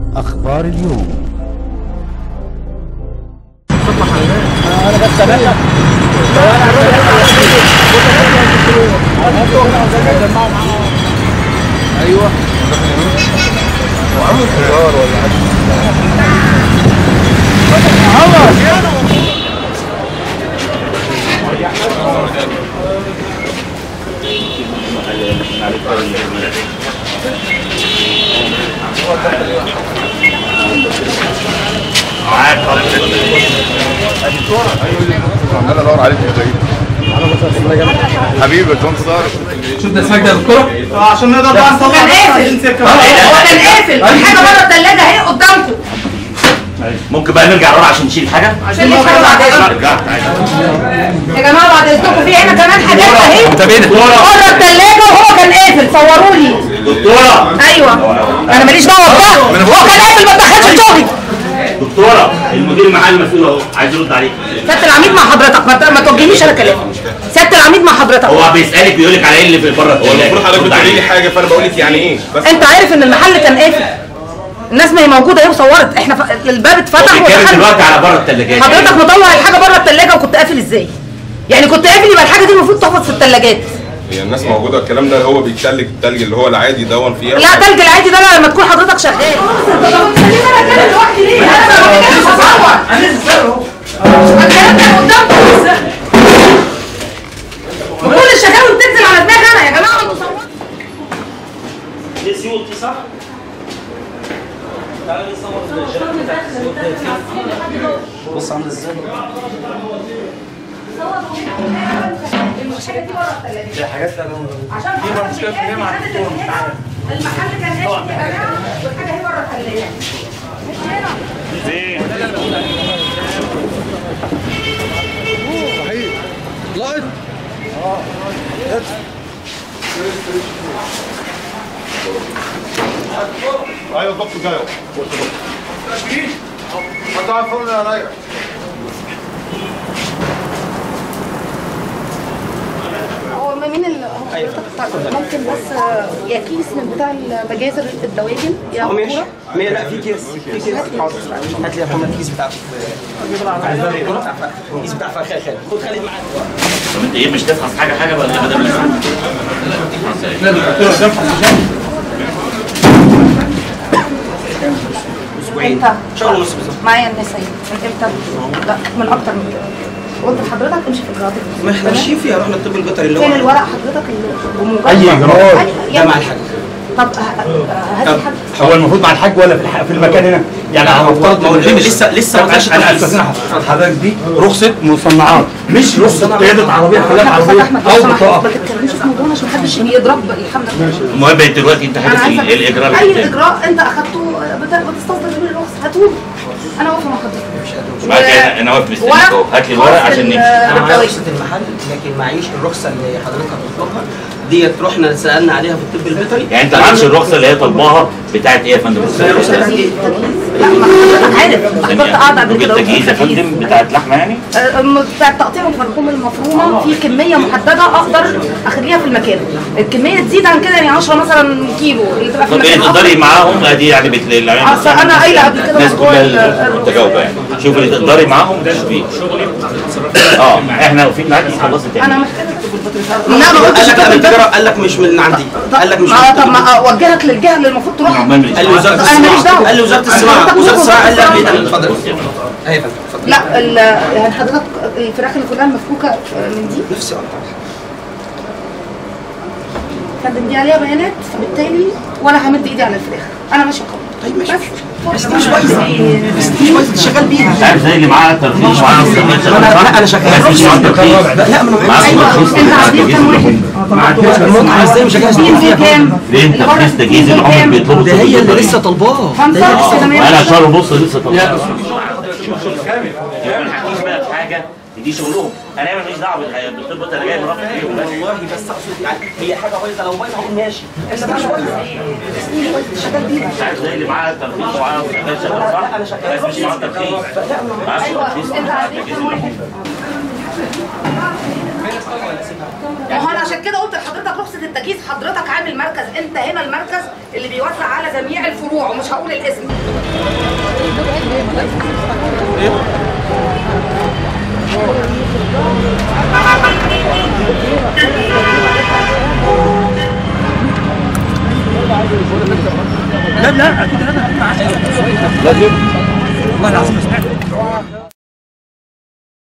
أخبار اليوم عمال ادور عليك يا زعيم حبيبي كنت صار شفت اسمك ده يا دكتوره؟ عشان نقدر بقى نطلع كان قافل هو كان قافل الحاجه بره الثلاجه اهي قدامكم ممكن بقى نرجع ورا عشان نشيل حاجه عشان يفهموا بعد اذنكم رجعت عادي يا جماعه بعد اذنكم في هنا كمان حاجات اهي طب ايه دكتوره بره الثلاجه وهو كان قافل صوروا لي دكتوره ايوه انا ماليش دعوه بده هو كان قافل ما تدخلش شغلي دكتوره المدير المحلي المسؤول اهو عايز يرد عليك سياده العميد مع حضرتك ما ما توجهنيش انا كلام سياده العميد مع حضرتك هو بيسالك بيقول لك على ايه اللي في بره هو المفروض حضرتك بتقولي لي حاجه فانا بقول لك يعني ايه بس انت عارف ان المحل كان قافل الناس ما هي موجوده اهي وصورت احنا ف... الباب اتفتح بيتكلم ودخلنا. دلوقتي على بره الثلاجات حضرتك مطلع الحاجه بره الثلاجه وكنت قافل ازاي يعني كنت قافل يبقى الحاجه دي المفروض تحفظ في الثلاجات هي الناس موجوده الكلام ده هو بيتلج التلج اللي هو العادي دون فيها لا تلج العادي ده لما تكون حضرتك شغال طب خليني انا اتكلم لوحدي ليه انا ما بتكلمش اصور انا لسه الكلام ده قدامكم وكل الشكاوي بتنزل على دماغي انا يا جماعه انتوا صوروا دي سيوط دي صح؟ بص عامل ازاي المشكله دي بره الثلاجه دي حاجات انا عشان دي خاطر مشكله في الحاجة مع اللي الدكتور مش عارف المحل كان قافل يا جماعه والحاجه هي بره الثلاجه مش هنا ايوه الضغط جاي حطها في الفرن يا ناير هو ما مين ال هو ممكن بس يا كيس من بتاع المجازر الدواجن يا اه ماشي كوره مية لا في كيس في كيس حاضر هات لي يا محمد الكيس بتاع الكيس بتاع فخ خالد خد خالد معاك طب انت ايه مش تفحص حاجه حاجه ولا ما دام اسبوعين امتى؟ شهر ونص بالظبط معايا الناس اهي من امتى؟ لا من اكتر من كده قلت لحضرتك امشي في اجراءات الفيزا. ما احنا ماشيين فيها رحنا الطب البيطري اللي فين هو الورق حضرتك اللي بمجرد أي إجراءات؟ أي- ده مع الحاج طب ه- ه- هات لي حاجه هو المفروض مع الحاج ولا في, الح... في المكان هنا؟ يعني على مفترض ما هو لسه لسه ما طلعش انا تنفيذ. استاذن حضرتك دي رخصه مصنعات مش رخصه قياده عربيه خلاف عربيه احمد او لو سمحت بطاقه ما تتكلمش في موضوع عشان محدش يضرب الحمد لله المهم بقت دلوقتي انت انا حاسس عايزه ايه الاجراء اللي اي قدامك؟ اجراء انت اخدته بت- بتستصدر بيه الرخص هاتوه انا واقفه مع حضرتك بعد كده انا واقف مستنيك ورق اهو هات لي الورق خاص عشان بال- نمشي انا معايا بالدواجن. رخصه المحل لكن معيش الرخصه اللي حضرتك هتطلبها ديت رحنا سالنا عليها في الطب البيطري يعني انت معكش الرخصه اللي هي طالباها بتاعت ايه يا فندم؟ لا ما حضرتك عارف انت حضرتك قاعده قبل كده التجهيز يا فندم بتاعت لحمه يعني؟ أم- بتاع التقطيع والفرخوم المفرومه في كميه محدده اقدر اخليها في المكان الكميه تزيد عن كده يعني 10 مثلا كيلو اللي تبقى في طب ايه المكان تقدري معاهم ادي يعني بتلاقي العين أصل أنا قايلة قبل كده الناس موضوع كلها ال- متجاوبه يعني شوف اللي تقدري معاهم تشوفيه اه احنا واقفين معاكي خلصت انا يعني محتاجه لا ما قال قلتش لك الطب لا من البيطري. التجاره قال لك مش من عندي قال لك مش ما طب من ما اوجهك للجهه اللي المفروض تروح عمال ماليش قال لي وزاره أنا ماليش الصناعه دعوة. قال لي وزاره الصناعه حضرتك وزاره روح الصناعه قال لي وزارة قبل الصناعة. اتفضل اهي يا فندم اتفضل لا ال- يعني حضرتك الفراخ اللي كلها مفكوكه من دي نفسي اقطع فندم دي عليها بيانات فبالتالي ولا همد ايدي على الفراخ انا ماشيه خلاص طيب ماشي بس بس دي مش بايظه بس دي مش بايظه شغال بيها مش عارف زي اللي معاه ترخيص ومعاه رخصة شغال لا صح؟ انا شغال بس مش معاه ترخيص لا ما انا معاه ايوه ترخيص انت معاه عايزين ترخيص كام واحد؟ المطعم ازاي مش جاهز مين فيه كام؟ ليه انت ترخيص تجهيز اللي عمرك بيطلبوا ده هي اللي لسه طالباه خمسه كده مية انا شهر ونص لسه طبعا حاجه دي شغلهم انا ماليش دعوه بالحياه بالطب انا جاي مرافق فيهم بس والله بس اقصد يعني هي حاجه بايظه لو بايظه هقول ماشي بس دي مش بايظه دي مش بايظه شغال بيها مش عارف زي اللي معاه ترخيص ومعاه شغال شغال صح؟ انا شغال بس مش معاه ترخيص لا ما معاه ايوه ترخيص انت عايزين كام واحد؟ ما هو انا عشان كده قلت لحضرتك رخصه التجهيز حضرتك عامل مركز انت هنا المركز اللي بيوزع على جميع الفروع ومش هقول الاسم لا لا اكيد لازم اكون معاه لازم والله العظيم ما سمعت